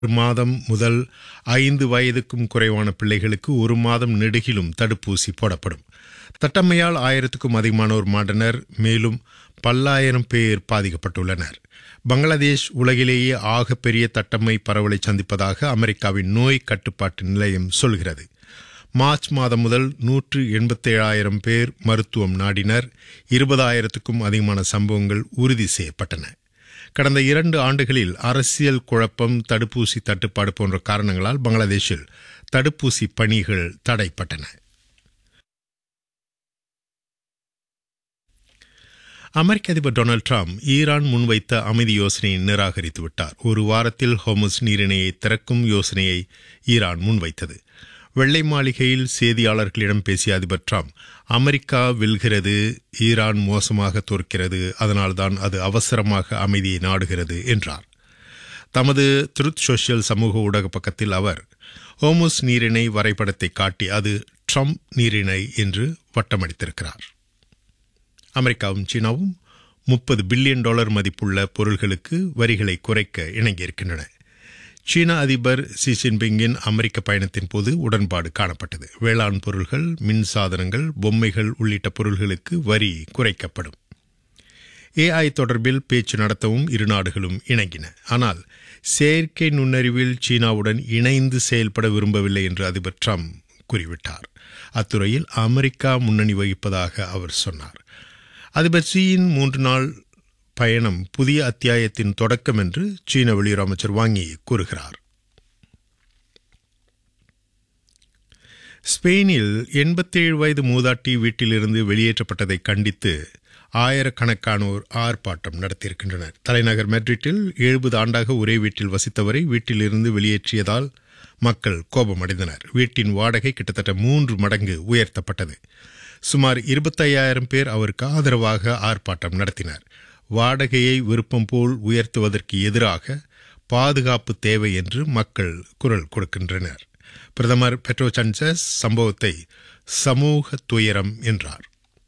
மாதம் முதல் ஐந்து வயதுக்கும் குறைவான பிள்ளைகளுக்கு ஒரு மாதம் நெடுகிலும் தடுப்பூசி போடப்படும் தட்டம்மையால் ஆயிரத்துக்கும் அதிகமானோர் மாண்டனர் மேலும் பல்லாயிரம் பேர் பாதிக்கப்பட்டுள்ளனர் பங்களாதேஷ் உலகிலேயே ஆகப்பெரிய தட்டம்மை பரவலை சந்திப்பதாக அமெரிக்காவின் நோய் கட்டுப்பாட்டு நிலையம் சொல்கிறது மார்ச் மாதம் முதல் நூற்று எண்பத்தேழாயிரம் பேர் மருத்துவம் நாடினர் இருபதாயிரத்துக்கும் அதிகமான சம்பவங்கள் உறுதி செய்யப்பட்டன கடந்த இரண்டு ஆண்டுகளில் அரசியல் குழப்பம் தடுப்பூசி தட்டுப்பாடு போன்ற காரணங்களால் பங்களாதேஷில் தடுப்பூசி பணிகள் தடைப்பட்டன அமெரிக்க அதிபர் டொனால்டு டிரம்ப் ஈரான் முன்வைத்த அமைதி யோசனையை நிராகரித்து விட்டார் ஒரு வாரத்தில் ஹோமஸ் நீரிணையை திறக்கும் யோசனையை ஈரான் முன்வைத்தது வெள்ளை மாளிகையில் செய்தியாளர்களிடம் பேசிய அதிபர் டிரம்ப் அமெரிக்கா வெல்கிறது ஈரான் மோசமாக தோற்கிறது அதனால்தான் அது அவசரமாக அமைதியை நாடுகிறது என்றார் தமது த்ருத் சோஷியல் சமூக ஊடக பக்கத்தில் அவர் ஹோமுஸ் நீரிணை வரைபடத்தை காட்டி அது ட்ரம்ப் நீரிணை என்று வட்டமடித்திருக்கிறார் அமெரிக்காவும் சீனாவும் முப்பது பில்லியன் டாலர் மதிப்புள்ள பொருள்களுக்கு வரிகளை குறைக்க இணங்கியிருக்கின்றன சீன அதிபர் சி ஜின்பிங்கின் அமெரிக்க பயணத்தின் போது உடன்பாடு காணப்பட்டது வேளாண் பொருள்கள் மின்சாதனங்கள் பொம்மைகள் உள்ளிட்ட பொருள்களுக்கு வரி குறைக்கப்படும் ஏஐ தொடர்பில் பேச்சு நடத்தவும் இரு நாடுகளும் இணங்கின ஆனால் செயற்கை நுண்ணறிவில் சீனாவுடன் இணைந்து செயல்பட விரும்பவில்லை என்று அதிபர் ட்ரம்ப் கூறிவிட்டார் அத்துறையில் அமெரிக்கா முன்னணி வகிப்பதாக அவர் சொன்னார் அதிபர் ஷியின் மூன்று நாள் பயணம் புதிய அத்தியாயத்தின் தொடக்கம் என்று சீன வெளியுறவு அமைச்சர் வாங்கி கூறுகிறார் ஸ்பெயினில் எண்பத்தேழு வயது மூதாட்டி வீட்டிலிருந்து வெளியேற்றப்பட்டதை கண்டித்து ஆயிரக்கணக்கானோர் ஆர்ப்பாட்டம் நடத்தியிருக்கின்றனர் தலைநகர் மெட்ரிட்டில் எழுபது ஆண்டாக ஒரே வீட்டில் வசித்தவரை வீட்டிலிருந்து வெளியேற்றியதால் மக்கள் கோபமடைந்தனர் வீட்டின் வாடகை கிட்டத்தட்ட மூன்று மடங்கு உயர்த்தப்பட்டது சுமார் இருபத்தையாயிரம் பேர் அவருக்கு ஆதரவாக ஆர்ப்பாட்டம் நடத்தினர் வாடகையை விருப்பம் போல் உயர்த்துவதற்கு எதிராக பாதுகாப்பு தேவை என்று மக்கள் குரல் கொடுக்கின்றனர் பிரதமர் பெட்ரோ சன்சஸ் சம்பவத்தை சமூக துயரம் என்றார்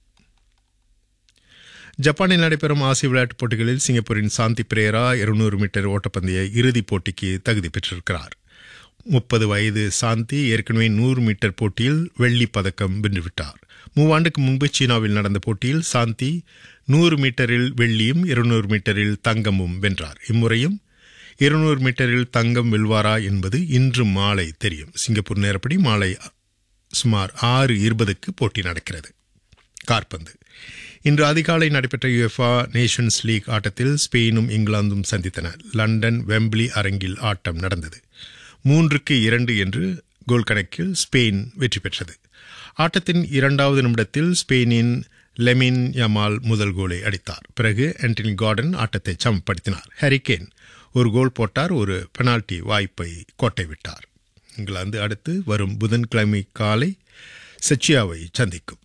ஜப்பானில் நடைபெறும் ஆசிய விளையாட்டுப் போட்டிகளில் சிங்கப்பூரின் சாந்தி பிரேரா இருநூறு மீட்டர் ஓட்டப்பந்தய இறுதிப் போட்டிக்கு தகுதி பெற்றிருக்கிறார் முப்பது வயது சாந்தி ஏற்கனவே நூறு மீட்டர் போட்டியில் வெள்ளிப் பதக்கம் வென்றுவிட்டார் மூவாண்டுக்கு முன்பு சீனாவில் நடந்த போட்டியில் சாந்தி நூறு மீட்டரில் வெள்ளியும் இருநூறு மீட்டரில் தங்கமும் வென்றார் இம்முறையும் இருநூறு மீட்டரில் தங்கம் வெல்வாரா என்பது இன்று மாலை தெரியும் சிங்கப்பூர் நேரப்படி மாலை சுமார் ஆறு இருபதுக்கு போட்டி நடக்கிறது கார்பந்து இன்று அதிகாலை நடைபெற்ற யுஎஃபா நேஷன்ஸ் லீக் ஆட்டத்தில் ஸ்பெயினும் இங்கிலாந்தும் சந்தித்தன லண்டன் வெம்பிளி அரங்கில் ஆட்டம் நடந்தது மூன்றுக்கு இரண்டு என்று கோல் கணக்கில் ஸ்பெயின் வெற்றி பெற்றது ஆட்டத்தின் இரண்டாவது நிமிடத்தில் ஸ்பெயினின் லெமின் யமால் முதல் கோலை அடித்தார் பிறகு ஆண்டனி கார்டன் ஆட்டத்தை சமப்படுத்தினார் ஹரிகேன் ஒரு கோல் போட்டார் ஒரு பெனால்டி வாய்ப்பை கோட்டை விட்டார் இங்கிலாந்து அடுத்து வரும் புதன்கிழமை காலை செச்சியாவை சந்திக்கும்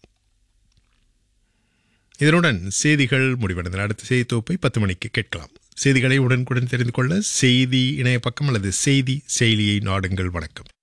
இதனுடன் செய்திகள் முடிவடைந்தன அடுத்த செய்தி தொகுப்பை பத்து மணிக்கு கேட்கலாம் செய்திகளை உடனுக்குடன் தெரிந்து கொள்ள செய்தி இணைய பக்கம் அல்லது செய்தி செயலியை நாடுங்கள் வணக்கம்